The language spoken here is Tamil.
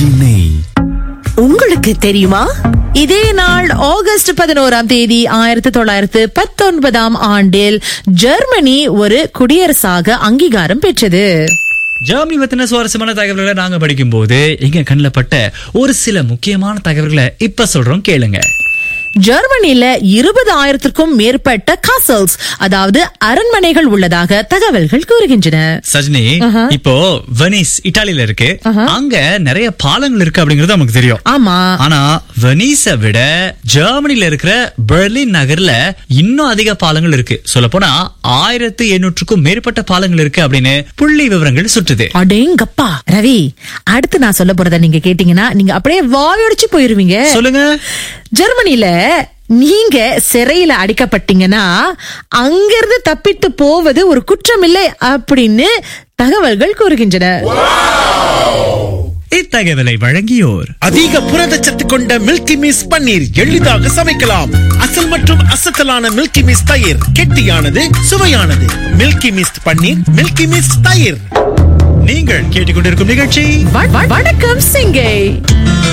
ஆர்கேஜி நெய் உங்களுக்கு தெரியுமா இதே நாள் ஆகஸ்ட் பதினோராம் தேதி ஆயிரத்தி தொள்ளாயிரத்து பத்தொன்பதாம் ஆண்டில் ஜெர்மனி ஒரு குடியரசாக அங்கீகாரம் பெற்றது ஜெர்மனி பத்தின சுவாரஸ்யமான தகவல்களை நாங்க படிக்கும் போது எங்க கண்ணில் பட்ட ஒரு சில முக்கியமான தகவல்களை இப்ப சொல்றோம் கேளுங்க ஜெர்மனில இருபது ஆயிரத்திற்கும் மேற்பட்ட காசல்ஸ் அதாவது அரண்மனைகள் உள்ளதாக தகவல்கள் கூறுகின்றன சஜினி இப்போ வெனிஸ் இட்டாலியில இருக்கு அங்க நிறைய பாலங்கள் இருக்கு அப்படிங்கறது நமக்கு தெரியும் ஆமா ஆனா வெனிஸை விட ஜெர்மனில இருக்கிற பெர்லின் நகர்ல இன்னும் அதிக பாலங்கள் இருக்கு சொல்ல போனா ஆயிரத்து எண்ணூற்றுக்கும் மேற்பட்ட பாலங்கள் இருக்கு அப்படின்னு புள்ளி விவரங்கள் சுற்றுது அடேங்கப்பா ரவி அடுத்து நான் சொல்ல போறத நீங்க கேட்டீங்கன்னா நீங்க அப்படியே வாயடிச்சு போயிருவீங்க சொல்லுங்க ஜெர்மனில நீங்க சிறையில அடைக்கப்பட்டீங்கன்னா அங்கிருந்து தப்பித்து போவது ஒரு குற்றம் இல்லை அப்படின்னு தகவல்கள் கூறுகின்றன இத்தகவலை வழங்கியோர் அதிக புரதச்சத்து கொண்ட மில்கி மிஸ் பன்னீர் எளிதாக சமைக்கலாம் அசல் மற்றும் அசத்தலான மில்கி மிஸ் தயிர் கெட்டியானது சுவையானது மில்கி மிஸ் பன்னீர் மில்கி மிஸ் தயிர் நீங்கள் கேட்டுக்கொண்டிருக்கும் நிகழ்ச்சி வ- வ- வணக்கம் சிங்கை